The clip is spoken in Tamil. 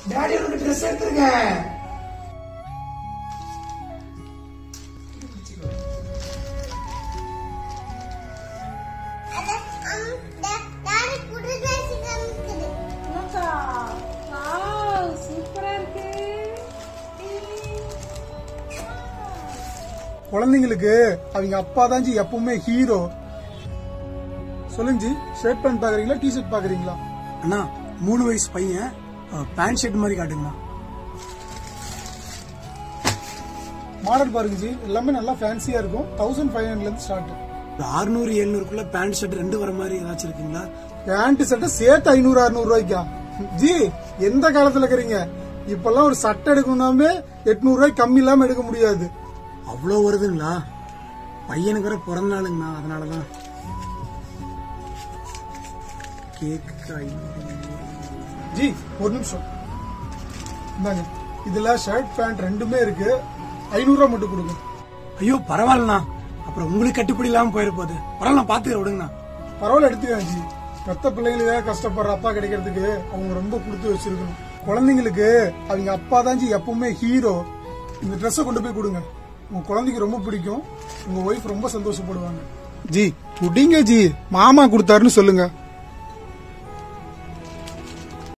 டாடி உனக்கு ட்ரெஸ் எடுத்துருங்க சூப்பரா இருக்கு குழந்தைங்களுக்கு அவங்க அப்பா தான் ஜி எப்பவுமே ஹீரோ சொல்லுங்க ஜி ஷர்ட் பேண்ட் பாக்குறீங்களா டி ஷர்ட் பாக்குறீங்களா அண்ணா மூணு வயசு பையன் பேண்ட் ஷர்ட் மாதிரி காட்டுங்கண்ணா மாடல் பாருங்க ஜி எல்லாமே நல்லா ஃபேன்சியா இருக்கும் தௌசண்ட் ஃபைவ் ஹண்ட்ரட்ல இருந்து ஸ்டார்ட் அறுநூறு எழுநூறுக்குள்ள பேண்ட் ஷர்ட் ரெண்டு வர மாதிரி ஏதாச்சும் இருக்குங்களா பேண்ட் சட்டை சேர்த்து ஐநூறு அறுநூறு ரூபாய்க்கா ஜி எந்த காலத்துல இருக்கிறீங்க இப்பெல்லாம் ஒரு சட்டை எடுக்கணும்னாமே எட்நூறு ரூபாய் கம்மி இல்லாம எடுக்க முடியாது அவ்வளோ வருதுங்களா பையனுக்கு வர பிறந்த நாளுங்கண்ணா அதனாலதான் கேக்கு ஐநூறு ஜி ஒரு நிமிஷம் இந்தாங்க இதுல ஷர்ட் பேண்ட் ரெண்டுமே இருக்கு ஐநூறு ரூபாய் மட்டும் கொடுங்க ஐயோ பரவாயில்லண்ணா அப்புறம் உங்களுக்கு கட்டுப்படி இல்லாம போயிட போகுது பரவாயில்ல நான் பாத்துக்கிறேன் விடுங்கண்ணா பரவாயில்ல எடுத்துக்கலாம் ஜி பெத்த பிள்ளைங்களுக்காக கஷ்டப்படுற அப்பா கிடைக்கிறதுக்கு அவங்க ரொம்ப கொடுத்து வச்சிருக்கணும் குழந்தைங்களுக்கு அவங்க அப்பா தான் ஜி எப்பவுமே ஹீரோ இந்த ட்ரெஸ்ஸை கொண்டு போய் கொடுங்க உங்க குழந்தைக்கு ரொம்ப பிடிக்கும் உங்க ஒய்ஃப் ரொம்ப சந்தோஷப்படுவாங்க ஜி குடிங்க ஜி மாமா கொடுத்தாருன்னு சொல்லுங்க